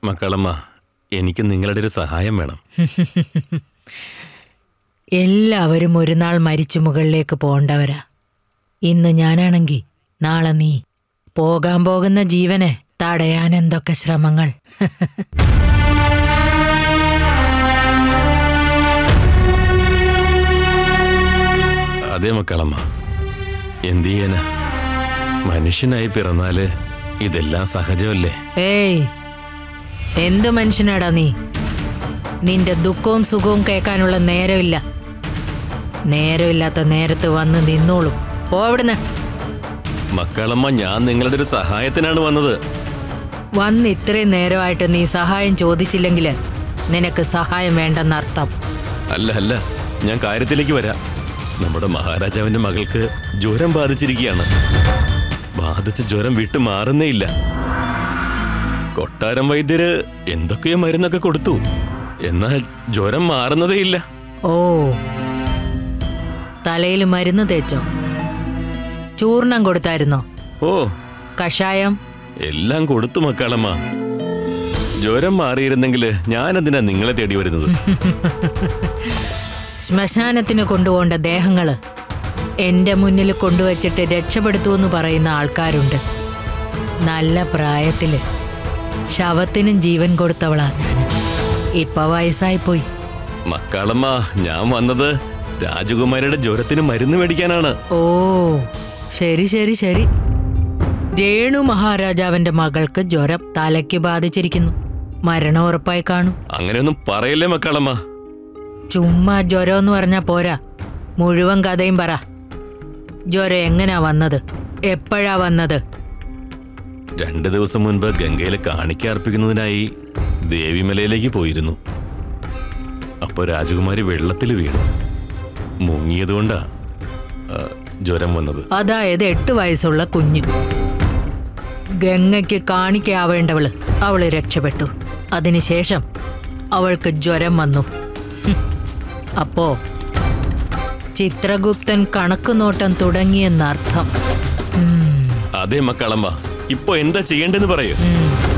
മക്കളമ്മ എനിക്ക് നിങ്ങളുടെ ഒരു സഹായം വേണം എല്ലാവരും ഒരു നാൾ മരിച്ചു മുകളിലേക്ക് പോകേണ്ടവരാ ഇന്ന് ഞാനാണെങ്കി നാളെ നീ പോകാൻ പോകുന്ന ജീവനെ തടയാൻ എന്തൊക്കെ ശ്രമങ്ങൾ അതെ മക്കളമ്മ എന്ത് ചെയ്യാനാ മനുഷ്യനായി പിറന്നാല് ഇതെല്ലാം സഹജമല്ലേ ഏയ് എന്ത് മനുഷ്യനാടാ നീ നിന്റെ ദുഃഖവും സുഖവും കേൾക്കാനുള്ള നേരമില്ല നേരമില്ലാത്ത നേരത്ത് വന്ന് നിന്നോളും പോവിടുന്ന് മക്കളമ്മ ഞാൻ നിങ്ങളുടെ ഒരു സഹായത്തിനാണ് വന്നത് വന്ന് ഇത്രയും നേരമായിട്ട് നീ സഹായം ചോദിച്ചില്ലെങ്കിൽ നിനക്ക് സഹായം വേണ്ടെന്നർത്ഥം അല്ല അല്ല ഞാൻ കാര്യത്തിലേക്ക് വരാം നമ്മുടെ മഹാരാജാവിന്റെ മകൾക്ക് ജ്വരം ബാധിച്ചിരിക്കുകയാണ് ബാധിച്ച ജ്വരം വിട്ടു മാറുന്നേ ഇല്ല കൊട്ടാരം വൈദ്യര് എന്തൊക്കെയോ മരുന്നൊക്കെ കൊടുത്തു എന്നാൽ ജ്വരം മാറുന്നതേ ഇല്ല ഓ തലയിൽ മരുന്ന് തേച്ചോ ചൂർണം കൊടുത്തായിരുന്നോ ഓ കഷായം എല്ലാം കൊടുത്തു മക്കളമ്മ ജ്വരം മാറിയിരുന്നെങ്കിൽ ഞാനെന്തിനാ നിങ്ങളെ തേടി വരുന്നത് ശ്മശാനത്തിന് കൊണ്ടുപോകേണ്ട ദേഹങ്ങള് എന്റെ മുന്നിൽ കൊണ്ടുവച്ചിട്ട് രക്ഷപ്പെടുത്തുമെന്ന് പറയുന്ന ആൾക്കാരുണ്ട് നല്ല പ്രായത്തില് ശവത്തിനും ജീവൻ കൊടുത്തവളാ ഞാൻ ഇപ്പൊ വയസ്സായിപ്പോയി മക്കളമ്മ ഞാൻ വന്നത് രാജകുമാരിയുടെ ജ്വരത്തിന് മരുന്ന് മേടിക്കാനാണ് ഓ ശരി ശരി ശരി രേണു മഹാരാജാവിന്റെ മകൾക്ക് ജ്വരം തലയ്ക്ക് ബാധിച്ചിരിക്കുന്നു മരണം ഉറപ്പായി കാണും അങ്ങനെയൊന്നും പറയല്ലേ മക്കളമ്മ ചുമ്മാ ജ്വരം എന്ന് പറഞ്ഞാ പോരാ മുഴുവൻ കഥയും പറ ജ്വരം എങ്ങനാ വന്നത് എപ്പോഴാ വന്നത് രണ്ടു ദിവസം മുൻപ് ഗംഗയിൽ കാണിക്ക അർപ്പിക്കുന്നതിനായി ദേവിമലയിലേക്ക് പോയിരുന്നു അപ്പോൾ രാജകുമാരി വെള്ളത്തിൽ വീണു മുങ്ങിയതുകൊണ്ടാ ആ, ജ്വരം വന്നത് അതായത് എട്ട് വയസ്സുള്ള കുഞ്ഞ് ഗംഗയ്ക്ക് കാണിക്കാവേണ്ടവള് അവള് രക്ഷപ്പെട്ടു അതിനുശേഷം അവൾക്ക് ജ്വരം വന്നു ഹും. അപ്പോ ചിത്രഗുപ്തൻ കണക്കുനോട്ടം തുടങ്ങിയെന്നർത്ഥം അതെ മക്കളമ്മ ഇപ്പൊ എന്താ ചെയ്യേണ്ടെന്ന് പറയൂ ഉം.